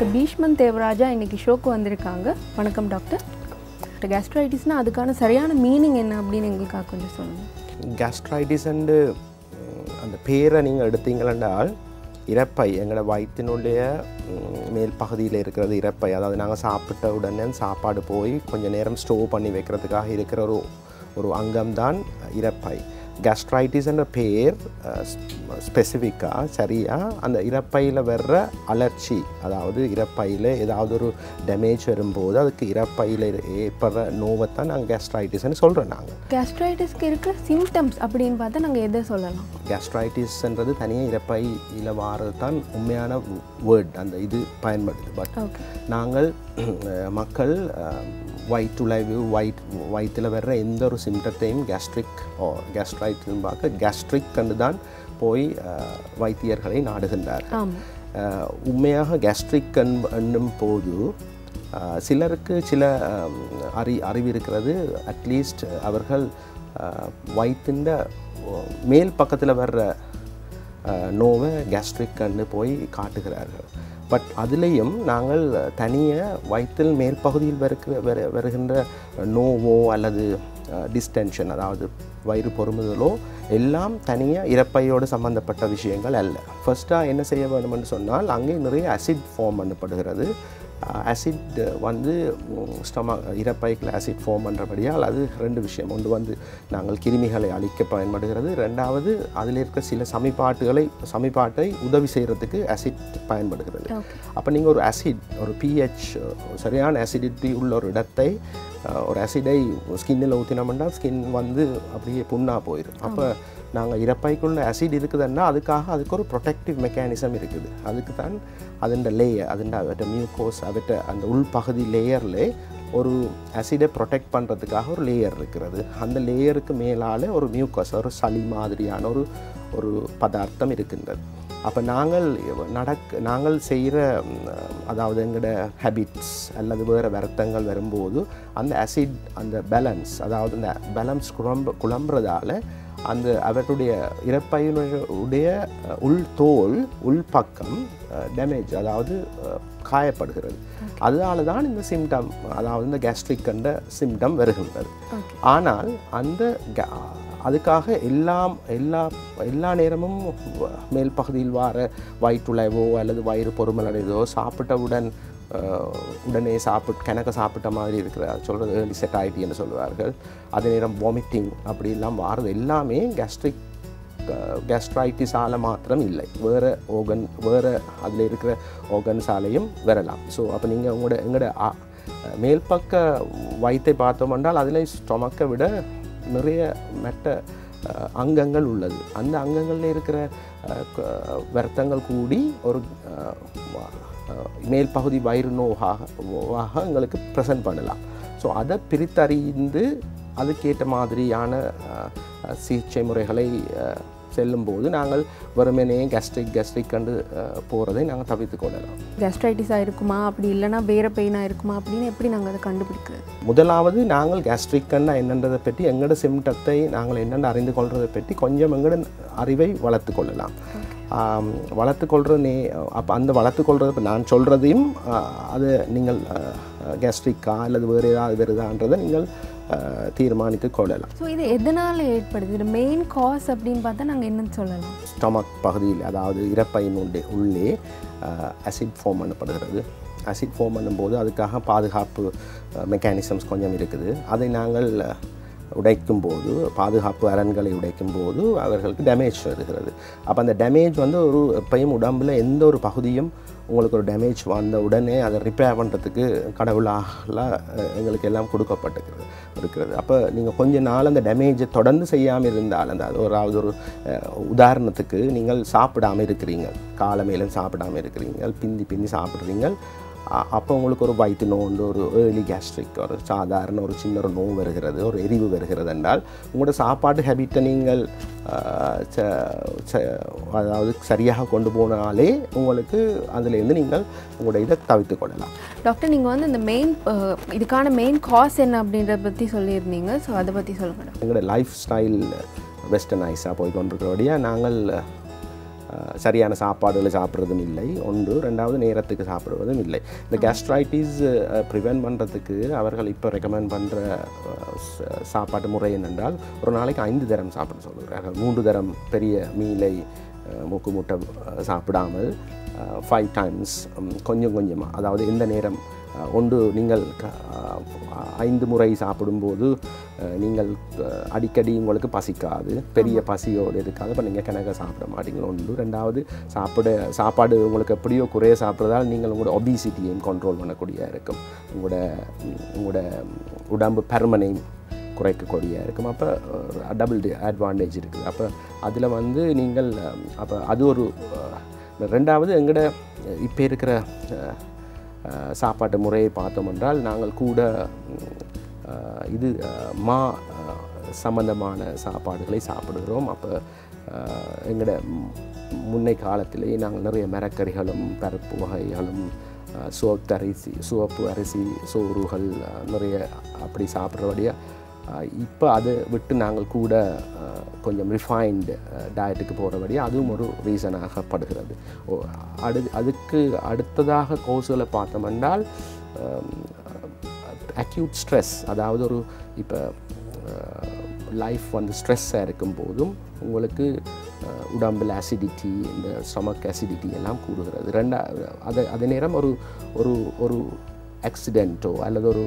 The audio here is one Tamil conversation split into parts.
டாக்டர் பீஷ்மன் தேவராஜா இன்னைக்கு ஷோக்கு வந்திருக்காங்க வணக்கம் டாக்டர் டாக்டர் கேஸ்ட்ரைட்டிஸ்னால் அதுக்கான சரியான மீனிங் என்ன அப்படின்னு எங்களுக்காக கொஞ்சம் சொல்லுங்கள் கேஸ்ட்ரைட்டிஸ் அண்டு அந்த பேரை நீங்கள் எடுத்தீங்களென்றால் இறப்பை எங்களோட வயிற்றினுடைய ம், மேல் பகுதியில் இருக்கிறது இறப்பை அதாவது நாங்கள் சாப்பிட்ட உடனே சாப்பாடு போய் கொஞ்சம் நேரம் ஸ்டோர் பண்ணி வைக்கிறதுக்காக இருக்கிற ஒரு ஒரு அங்கம்தான் இறப்பை கேஸ்ட்ரைட்டிஸ் என்ற பேர் ஸ்பெசிஃபிக்காக சரியாக அந்த இறப்பையில் வர்ற அலர்ச்சி அதாவது இறப்பையில் ஏதாவது ஒரு டேமேஜ் வரும்போது அதுக்கு இறப்பையில் ஏற்படுற நோவைத்தான் நாங்கள் கேஸ்ட்ரைட்டிஸ்ன்னு சொல்கிறோம் நாங்கள் கேஸ்ட்ரைட்டிஸ்க்கு இருக்கிற சிம்டம்ஸ் அப்படின்னு பார்த்தா நாங்கள் எதை சொல்லலாம் கேஸ்ட்ரைட்டிஸ்ன்றது தனியாக இறப்பையில் வாரது தான் உண்மையான வேர்ட் அந்த இது பயன்படுது பட் ஓகே நாங்கள் மக்கள் வயிற்றுளைவு வயிட் வயிற்றில் வர்ற எந்த ஒரு சிம்டத்தையும் கேஸ்ட்ரிக் ஓ கேஸ்ட்ரைட்னு பார்க்க கேஸ்ட்ரிக் கண்டு தான் போய் அஹ், வைத்தியர்களை நாடுகின்றார் ஆமாம் அஹ், உண்மையாக கேஸ்ட்ரிக் என்னும் போது அஹ், சிலருக்கு சில அஹ், அறி அறிவு இருக்கிறது அட்லீஸ்ட் அவர்கள் வயிற்றின் மேல் பக்கத்தில் வர்ற அஹ், நோவை கேஸ்ட்ரிக்கன்னு போய் காட்டுகிறார்கள் பட் அதுலேயும் நாங்கள் தனியாக வயிற்றில் மேல் பகுதியில் வருகிற வரு வருகின்ற நோவோ அல்லது டிஸ்டென்ஷன் அதாவது வயிறு பொறுமுதலோ எல்லாம் தனியாக இறப்பையோடு சம்பந்தப்பட்ட விஷயங்கள் அல்ல ஃபர்ஸ்ட்டாக என்ன செய்ய வேணும்னு சொன்னால் அங்கே நிறைய அசிட் ஃபார்ம் பண்ணப்படுகிறது ஆசிட் வந்து ஸ்டமக் இறப்பைக்கில் ஆசிட் ஃபார்ம் பண்ணுறபடியால் அது ரெண்டு விஷயம் ஒன்று வந்து நாங்கள் கிருமிகளை அழிக்க பயன்படுகிறது ரெண்டாவது அதில் இருக்க சில சமிபாட்டுகளை சமிபாட்டை உதவி செய்கிறதுக்கு ஆசிட் பயன்படுகிறது ஓகே அப்போ நீங்கள் ஒரு ஆசிட் ஒரு பிஹெச் சரியான ஆசிடிட்டி உள்ள ஒரு இடத்தை அஹ், ஒரு ஆசிடை ஸ்கின்னில் ஊற்றினோம்னா ஸ்கின் வந்து அப்படியே புண்ணாக போயிடும் அப்போ நாங்கள் இறப்பைக்குள்ள ஆசிட் இருக்குதுன்னா அதுக்காக அதுக்கு ஒரு ப்ரொடெக்டிவ் மெக்கானிசம் இருக்குது அதுக்கு தான் அதுண்ட லேயர் அதுண்ட அவற்ற மியூக்கோஸ் அவற்ற அந்த உள்பகுதி லேயரில் ஒரு ஆசிடை ப்ரொடெக்ட் பண்ணுறதுக்காக ஒரு லேயர் இருக்கிறது அந்த லேயருக்கு மேலால் ஒரு மியூக்கஸ் ஒரு சளி மாதிரியான ஒரு ஒரு பதார்த்தம் இருக்கின்றது அப்போ நாங்கள் நடக்க நாங்கள் செய்கிற அதாவது எங்களோட ஹேபிட்ஸ் அல்லது வேறு வருத்தங்கள் வரும்போது அந்த அசிட் அந்த பேலன்ஸ் அதாவது அந்த பேலன்ஸ் குழம்ப குழம்புறதால அந்த அவருடைய இறப்பையினுடைய உள் தோல் உள் பக்கம் டேமேஜ் அதாவது அஹ், காயப்படுகிறது அதனால தான் இந்த சிம்டம் அதாவது இந்த கேஸ்ட்ரிக் கண்ட சிம்டம் வருகின்றது ஓகே ஆனால் அந்த ga- அதுக்காக எல்லாம் எல்லா எல்லா நேரமும் வ- மேல் பகுதியில் வார வயிற்றுளைவோ அல்லது வயிறு பொறுமலடையதோ சாப்பிட்டவுடன் அஹ், உடனே சாப்பிட்டு கணக்க சாப்பிட்ட மாதிரி இருக்கிற சொல்கிறது ஏர்லி செட்டாயிட்டின்னு சொல்லுவார்கள் அதே நேரம் வாமிட்டிங் அப்படிலாம் வாரது எல்லாமே கேஸ்ட்ரிக் கேஸ்ட்ரைட்டிஸால் மாத்திரம் இல்லை வேறு ஓகன் வேறு அதில் இருக்கிற ஓகன்ஸாலையும் வரலாம் ஸோ அப்போ நீங்கள் உங்களோட எங்களோட அ- மேல் பக்க வயிற்றை பார்த்தோம் என்றால் அதில் ஸ்டொமக்கை விட நிறைய மெட்ட அஹ், அங்கங்கள் உள்ளது அந்த அங்கங்களில் இருக்கிற அஹ், க- வருத்தங்கள் கூடி ஒரு அஹ், வ- அஹ், மேல் பகுதி வயிறு நோவாக நோவாக எங்களுக்கு ப்ரெசன்ட் பண்ணலாம் ஸோ அதை பிரித்தறிந்து அதுக்கேற்ற மாதிரியான அஹ், அஹ், சிகிச்சை முறைகளை அஹ், செல்லும்போது நாங்கள் வெறுமனே கேஸ்ட்ரிக் கேஸ்ட்ரிக் கண்டு போகிறதை நாங்கள் தவிர்த்து கொள்ளலாம் கேஸ்ட்ரைட்டிஸாக இருக்குமா அப்படி இல்லைன்னா வேறு பெயினாக இருக்குமா அப்படின்னு எப்படி நாங்கள் அதை கண்டுபிடிக்கிறது முதலாவது நாங்கள் கேஸ்ட்ரிக்கன்னா என்னன்றதை பற்றி எங்களோட சிம்டத்தை நாங்கள் என்னென்னு அறிந்து கொள்றதை பற்றி கொஞ்சம் எங்களோட அறிவை வளர்த்து கொள்ளலாம் ஆம், வளர்த்து கொள்கிற நே அப்போ அந்த வளர்த்து கொள்றது இப்போ நான் சொல்கிறதையும் அது நீங்கள் கேஸ்ட்ரிக்கா அல்லது வேறு ஏதாவது வருதான்றதை நீங்கள் ஆ, தீர்மானித்து கொள்ளலாம் ஸோ இது எதனால் ஏற்படுது இது மெயின் காஸ் அப்படின்னு பார்த்தா நாங்கள் என்னன்னு சொல்லலாம் ஸ்டமக் பகுதியில் அதாவது இறப்பையினுடைய உள்ளே அசிட் ஃபார்ம் பண்ணப்படுகிறது அசிட் ஃபார்ம் பண்ணும்போது அதுக்காக பாதுகாப்பு மெக்கானிசம்ஸ் கொஞ்சம் இருக்குது அதை நாங்கள் அஹ், உடைக்கும் போது பாதுகாப்பு அரண்களை உடைக்கும் போது அவர்களுக்கு டேமேஜ் வருகிறது அப்போ அந்த டேமேஜ் வந்து ஒரு எப்பயும் உடம்பில் எந்த ஒரு பகுதியும் உங்களுக்கு ஒரு டேமேஜ் வந்த உடனே அதை ரிப்பேர் பண்ணுறதுக்கு கடவுளால் அஹ், எங்களுக்கு எல்லாம் கொடுக்கப்பட்டிருக்கிறது இருக்கிறது அப்போ நீங்கள் கொஞ்ச நாள் அந்த டேமேஜை தொடர்ந்து செய்யாமல் இருந்தால் அந்த அது ஒரு அதாவது ஒரு அஹ், உதாரணத்துக்கு நீங்கள் சாப்பிடாம இருக்கிறீங்க காலமேலும் சாப்பிடாம இருக்கிறீங்க பிந்தி பிந்தி சாப்பிட்றீங்க அ- அப்போ உங்களுக்கு ஒரு வயிற்று நோண்டு ஒரு ஏர்லி கேஸ்ட்ரிக் ஒரு சாதாரண ஒரு சின்ன ஒரு நோவு வருகிறது ஒரு எரிவு வருகிறது என்றால் உங்களோட சாப்பாட்டு ஹேபிட்டை நீங்கள் அஹ், ச- ச- அதாவது சரியாக கொண்டு போனாலே உங்களுக்கு அதிலேருந்து நீங்கள் உங்களோட இதை தவிர்த்து கொள்ளலாம் டாக்டர் நீங்கள் வந்து இந்த மெயின் இதுக்கான மெயின் காஸ் என்ன அப்படின்றத பற்றி சொல்லியிருந்தீங்க ஸோ அதை பற்றி சொல்லுங்கள் டாக்டர் எங்களோட லைஃப் ஸ்டைல் வெஸ்டர்னைஸாக போய் கொண்டிருக்கிறபடியாக நாங்கள் அஹ், சரியான சாப்பாடுகளை சாப்பிட்றதும் இல்லை ஒன்று ரெண்டாவது நேரத்துக்கு சாப்பிடுவதும் இல்லை இந்த கேஸ்ட்ரைட்டிஸ் ப்ரிவென்ட் பண்ணுறதுக்கு அவர்கள் இப்போ ரெக்கமெண்ட் பண்ணுற சாப்பாட்டு முறை என்னென்றால் ஒரு நாளைக்கு ஐந்து தரம் சாப்பிட சொல்கிறார்கள் மூன்று தரம் பெரிய மீலை அஹ், மூக்கு முட்டை அஹ், சாப்பிடாமல் ஃபைவ் டைம்ஸ் கொஞ்சம் கொஞ்சமாக அதாவது எந்த நேரம் அஹ், ஒன்று நீங்கள் க- அஹ், ஐந்து முறை சாப்பிடும்போது அஹ், நீங்கள் அஹ், அடிக்கடி உங்களுக்கு பசிக்காது பெரிய பசியோடு இருக்காது இப்போ நீங்கள் கணக்க சாப்பிட மாட்டீங்க ஒன்று ரெண்டாவது சாப்பிட சாப்பாடு உங்களுக்கு எப்படியோ குறைய சாப்பிட்றதால் நீங்கள் உங்களோட ஒபிசிட்டியையும் கண்ட்ரோல் பண்ணக்கூடிய இருக்கும் உங்களோட ம், உங்களோட உடம்பு பருமனையும் குறைக்கக்கூடிய இருக்கும் அப்போ டபுள் அட்வான்டேஜ் இருக்குது அப்போ அதில் வந்து நீங்கள் அப்போ அது ஒரு அஹ், ரெண்டாவது எங்கட இப்போ இருக்கிற அஹ், அஹ், சாப்பாட்டு முறையை பார்த்தோம் என்றால் நாங்கள் கூட ம், அஹ், இது அஹ், மா அஹ், சம்பந்தமான சாப்பாடுகளை சாப்பிடுகிறோம் அப்போ எங்களோட முன்னை காலத்திலேயே நாங்கள் நிறைய மரக்கறிகளும் பருப்பு வகைகளும் அஹ், சிவப்பு அரிசி சிவப்பு அரிசி சோறுகள் அஹ், நிறைய அப்படி சாப்பிட்றபடியாக இப்போ அதை விட்டு நாங்கள் கூட அஹ், கொஞ்சம் ரிஃபைன்டு டயட்டுக்கு போகிறபடி அதுவும் ஒரு ரீசனாகப்படுகிறது ஓ அடு அதுக்கு அடுத்ததாக கோர்ஸுகளை பார்த்தோம் என்றால் அக்யூட் ஸ்ட்ரெஸ் அதாவது ஒரு இப்போ லைஃப் வந்து ஸ்ட்ரெஸ்ஸாக இருக்கும் போதும் உங்களுக்கு அஹ், உடம்பில் அசிடிட்டி இந்த ஸ்டொமக் அசிடிட்டி எல்லாம் கூடுகிறது ரெண்டா அது அதே நேரம் ஒரு ஒரு ஒரு ஆக்சிடெண்ட்டோ அல்லது ஒரு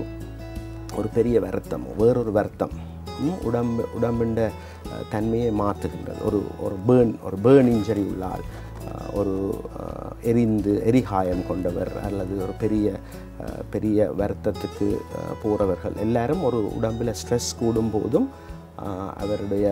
ஒரு பெரிய வருத்தம் வேறொரு வருத்தம் ம், உடம்பு உடம்பின் அஹ், தன்மையை மாற்றுகின்றது ஒரு ஒரு பேர்ன் ஒரு பேர்ன் இன்ஜரி உள்ளால் அஹ், ஒரு அஹ், எரிந்து எரிகாயம் கொண்டவர் அல்லது ஒரு பெரிய அஹ், பெரிய வருத்தத்துக்கு போகிறவர்கள் எல்லாரும் ஒரு உடம்பில் ஸ்ட்ரெஸ் கூடும் போதும் அஹ், அவருடைய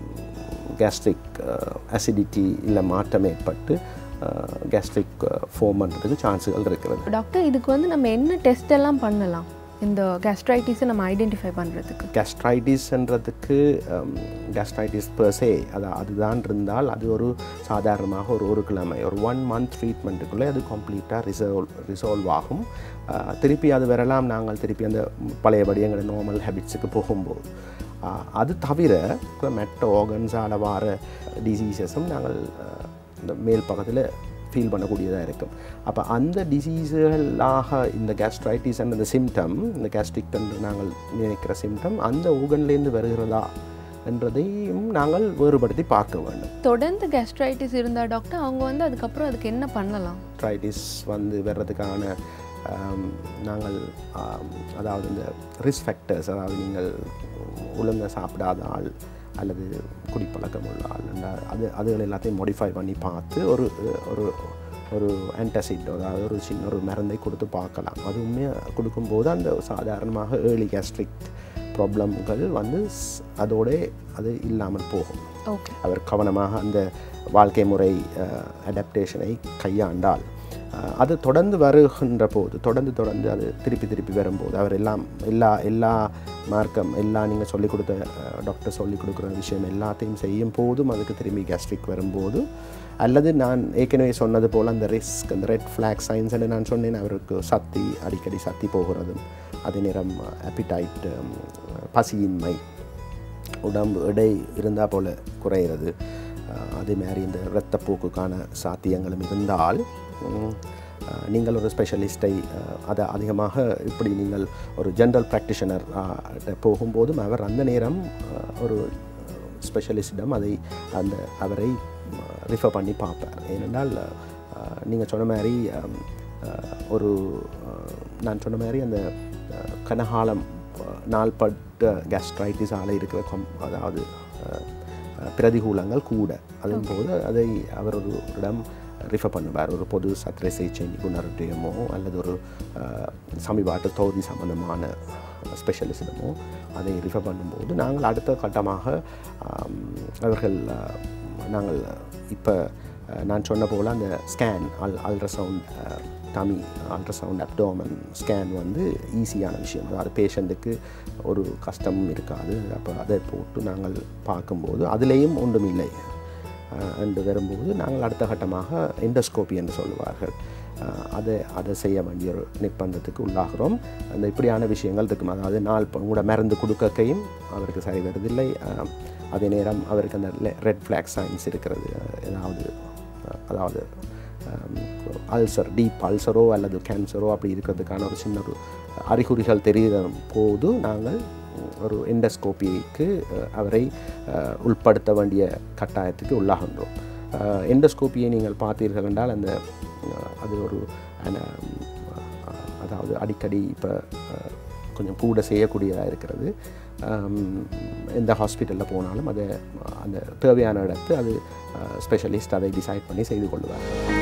கேஸ்ட்ரிக் அசிடிட்டி இல்லை மாற்றம் ஏற்பட்டு கேஸ்ட்ரிக் ஃபோம் பண்ணுறதுக்கு சான்ஸுகள் இருக்கிறது டாக்டர் இதுக்கு வந்து நம்ம என்ன டெஸ்ட் எல்லாம் பண்ணலாம் இந்த கேஸ்ட்ரைட்டிஸை நம்ம ஐடென்டிஃபை பண்ணுறதுக்கு கேஸ்ட்ரைட்டிஸ்ன்றதுக்கு கேஸ்ட்ரைட்டிஸ் பர்சே அது அதுதான் இருந்தால் அது ஒரு சாதாரணமாக ஒரு ஒரு கிழமை ஒரு ஒன் மந்த் ட்ரீட்மெண்ட்டுக்குள்ளே அது கம்ப்ளீட்டாக ரிசர்வ் ரிசால்வ் ஆகும் அஹ், திருப்பி அது வரலாம் நாங்கள் திருப்பி அந்த பழையபடி எங்களோட நார்மல் ஹேபிட்ஸுக்கு போகும்போது அஹ், அது தவிர இப்போ மெட்ட ஆர்கன்ஸால் வர டிசீசஸும் நாங்கள் அஹ், இந்த மேல் பக்கத்தில் ஃபீல் பண்ணக்கூடியதாக இருக்கும் அப்போ அந்த டிசீஸுகளாக இந்த கேஸ்ட்ரைட்டிஸ் அண்ட் இந்த சிம்டம் இந்த கேஸ்ட்ரிக் என்று நாங்கள் நினைக்கிற சிம்டம் அந்த ஊகன்லேருந்து வருகிறதா என்றதையும் நாங்கள் வேறுபடுத்தி பார்க்க வேண்டும் தொடர்ந்து கேஸ்ட்ரைட்டிஸ் இருந்தால் டாக்டர் அவங்க வந்து அதுக்கப்புறம் அதுக்கு என்ன பண்ணலாம் ட்ரைட்டிஸ் வந்து வர்றதுக்கான ஆம், நாங்கள் ஆம், அதாவது இந்த ரிஸ்க் ஃபேக்டர்ஸ் அதாவது நீங்கள் ஒழுங்கா சாப்பிடாத ஆள் அல்லது குடிப்பழக்கம் உள்ள ஆள் என்றால் அது அதுகள் எல்லாத்தையும் மாடிஃபை பண்ணி பார்த்து ஒரு ஒரு ஒரு ஆன்டாசிட் அதாவது ஒரு சின்ன ஒரு மருந்தை கொடுத்து பார்க்கலாம் அதுவுமே கொடுக்கும்போது அந்த சாதாரணமாக ஏர்லி கேஸ்ட்ரிக் ப்ராப்ளம்கள் வந்து ஸ்- அதோட அது இல்லாமல் போகும் ஓகே அவர் கவனமாக அந்த வாழ்க்கை முறை அடாப்டேஷனை கையாண்டால் அஹ், அது தொடர்ந்து வருகின்ற போது தொடர்ந்து தொடர்ந்து அது திருப்பி திருப்பி வரும்போது அவர் எல்லாம் எல்லா எல்லா மார்க்கம் எல்லா நீங்கள் சொல்லிக் கொடுத்த டாக்டர் சொல்லிக் கொடுக்குற விஷயம் எல்லாத்தையும் செய்யும் போதும் அதுக்கு திரும்பி கேஸ்ட்ரிக் வரும்போது அல்லது நான் ஏற்கனவே சொன்னது போல் அந்த ரிஸ்க் அந்த ரெட் ஃப்ளாக் சைன்ஸ் நான் சொன்னேன் அவருக்கு சத்தி அடிக்கடி சத்தி போகிறதும் அதே நேரம் அப்பிடைட் பசியின்மை உடம்பு எடை இருந்தால் போல் குறையிறது அஹ், அதே மாதிரி இந்த இரத்தப்போக்குக்கான சாத்தியங்களும் இருந்தால் உம், அஹ், நீங்கள் ஒரு ஸ்பெஷலிஸ்ட்டை அதை அதிகமாக இப்படி நீங்கள் ஒரு ஜென்ரல் ப்ராக்டிஷனர் போகும்போதும் அவர் அந்த நேரம் அஹ், ஒரு ஸ்பெஷலிஸ்டிடம் அதை அந்த அவரை ரிஃபர் பண்ணி பார்ப்பார் ஏனென்றால் நீங்கள் சொன்ன மாதிரி அம், அஹ், ஒரு அஹ், நான் சொன்ன மாதிரி அந்த அஹ், கனகாலம் அஹ், நாள்பட்ட கேஸ்ட்ரைட்டிஸால் இருக்கிற கம் அதாவது அஹ், அஹ், பிரதிகூலங்கள் கூட அதன் போது அதை அவர் ஒரு இடம் ரிஃபர் பண்ணுவார் ஒரு பொது சத்திர சிகிச்சை நிபுணர்கிட்டயமோ அல்லது ஒரு அஹ், சமீபாட்டு தொகுதி சம்பந்தமான ஸ்பெஷலிஸ்டமோ அதை ரிஃபர் பண்ணும்போது நாங்கள் அடுத்த கட்டமாக ஆம், அவர்கள் அஹ், நாங்கள் இப்போ நான் சொன்ன போல் அந்த ஸ்கேன் அல் ultrasound tummy ultrasound abdomen scan வந்து ஈஸியான விஷயம் அதாவது பேஷண்ட்டுக்கு ஒரு கஷ்டமும் இருக்காது அப்போ அதை போட்டு நாங்கள் பார்க்கும்போது அதுலேயும் ஒன்றும் இல்லை அஹ், என்று வரும்போது நாங்கள் அடுத்த கட்டமாக எண்டோஸ்கோபி என்று சொல்லுவார்கள் அஹ், அதை அதை செய்ய வேண்டிய ஒரு நிர்பந்தத்துக்கு உள்ளாகிறோம் அந்த இப்படியான விஷயங்கள் இருக்கும் அதாவது நாள் ப- உங்களோட மருந்து கொடுக்கையும் அவருக்கு சரி வருதில்லை அஹ், அதே நேரம் அவருக்கு அந்த ரெட் ஃப்ளாக் சைன்ஸ் இருக்கிறது அஹ், ஏதாவது அதாவது அல்சர் டீப் அல்சரோ அல்லது கேன்சரோ அப்படி இருக்கிறதுக்கான ஒரு சின்ன ஒரு அறிகுறிகள் தெரிகிற போது நாங்கள் ஒரு எண்டஸ்கோப்பிக்கு அவரை அஹ், உட்படுத்த வேண்டிய கட்டாயத்துக்கு உள்ளாகின்றோம் எண்டஸ்கோப்பியை நீங்கள் பார்த்தீர்கள் என்றால் அந்த அஹ், அது ஒரு அன- அஹ், அதாவது அடிக்கடி இப்போ கொஞ்சம் கூட செய்யக்கூடியதாக இருக்கிறது ஆம், எந்த ஹாஸ்பிட்டலில் போனாலும் அதை அந்த தேவையான இடத்து அது ஸ்பெஷலிஸ்ட் அதை டிசைட் பண்ணி செய்து கொள்வார்